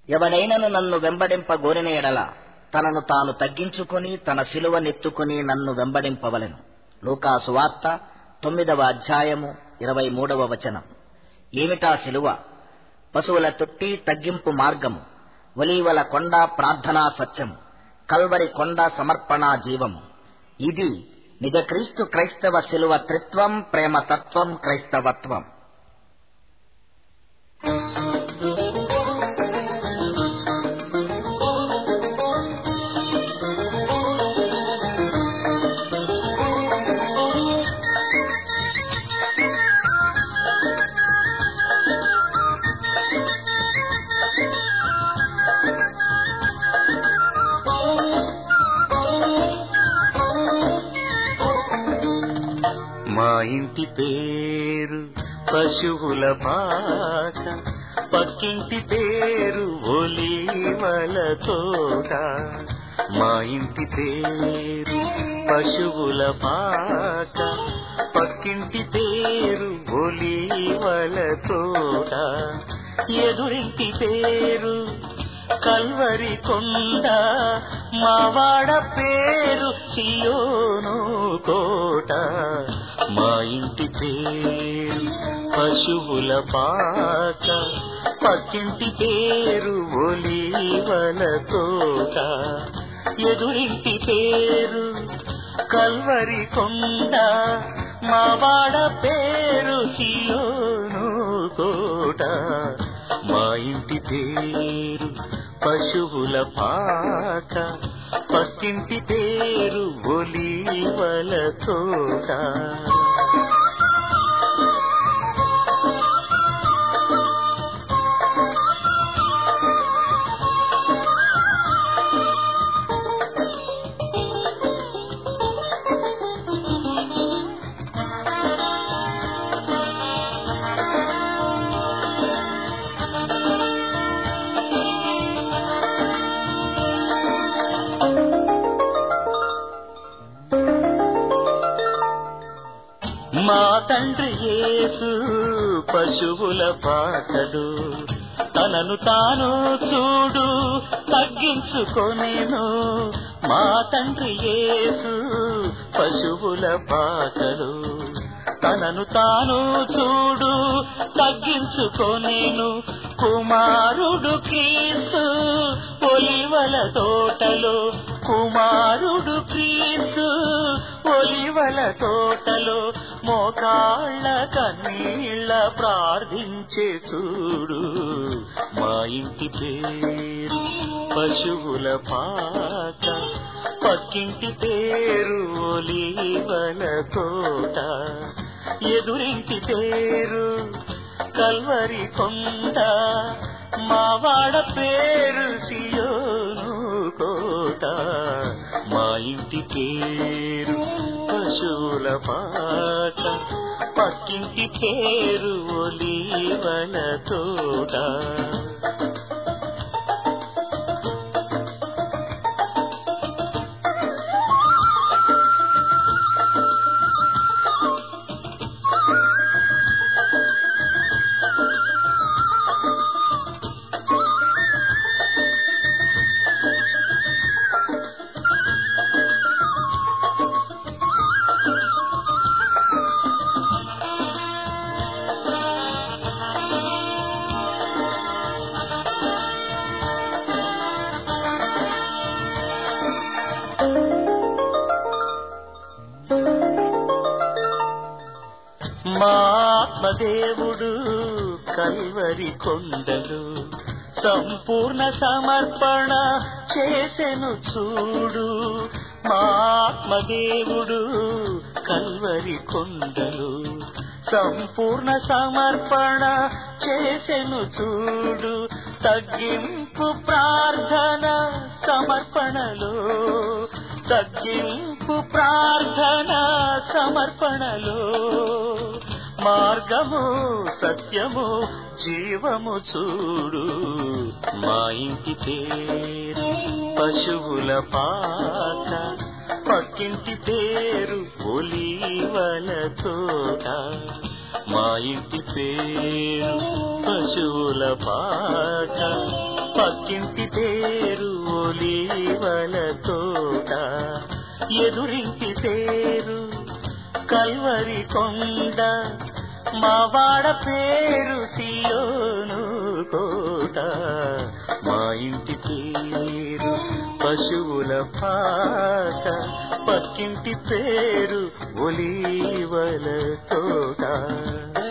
ఎవడైనను నన్ను వెంబడింప గోరిన ఎడల తనను తాను తగ్గించుకొని తన శిలువ నెత్తుకుని నన్ను వెంబడింపవలెను లూకాసు వార్త తొమ్మిదవ అధ్యాయము ఇరవై మూడవ వచనం ఏమిటా శిలువ పశువుల తొట్టి తగ్గింపు మార్గము ఒలీవల కొండ ప్రార్థనా సత్యము కల్వరి కొండ సమర్పణా జీవము ఇది నిజ క్రీస్తు క్రైస్తవ శిలువ త్రిత్వం ప్రేమ తత్వం క్రైస్తవత్వం మా ఇంటి పేరు పశువుల పాట పక్కింటి పేరు ఒలీవల తోట మా ఇంటి పేరు పశువుల పాట పక్కింటి పేరు ఒలీవల తోట ఎదురింటి పేరు కల్వరి కొండ మావాడ పేరు సియోను కోట మా ఇంటి పేరు పశువుల పాక పక్కింటి పేరు ఒలీవల తోట ఎదురింటి పేరు కల్వరి కొండ మావాడ పేరు సియోను కోట మా ఇంటి పేరు పశువుల పాక పక్కింటి పేరు ఒలీవల తోట మా తండ్రి యేసు పశువుల పాటడు తనను తాను చూడు తగ్గించుకొనేను మా తండ్రి యేసు పశువుల పాటడు తనను తాను చూడు తగ్గించుకొనేను కుమారుడు క్రీస్తు ఒలివల తోటలో కుమారుడు క్రీస్తు ఒలివల తోటలో మోకాళ్ళ కన్నీళ్ళ ప్రార్థించే చూడు మా ఇంటి పేరు పశువుల పాట పక్కింటి పేరు ఒలివల తోట ఎదురింటి పేరు కల్వరి కొండ మావాడ పేరు సియోను కోట మా ఇంటి పేరు పశువుల పాట పక్కింటి పేరు ఒలీవల తోట మా ఆత్మదేవుడు కల్వరి కొండలు సంపూర్ణ సమర్పణ చేసెను చూడు మా ఆత్మదేవుడు కల్వరి కొండలు సంపూర్ణ సమర్పణ చేసెను చూడు తగ్గింపు ప్రార్థన సమర్పణలో తగ్గింపు ప్రార్థన సమర్పణలో మార్గము సత్యము జీవము చూడు మా ఇంటి పేరు పశువుల పాట పక్కింటి పేరు ఒలీవల తోట మా ఇంటి పేరు పశువుల పాట పక్కింటి పేరు ఒలీవల తోట ఎదురింటి పేరు కల్వరి కొండ మా వాడ పేరు సియోను కోట మా ఇంటి పేరు పశువుల పాట పక్కింటి పేరు ఒలీవల తోట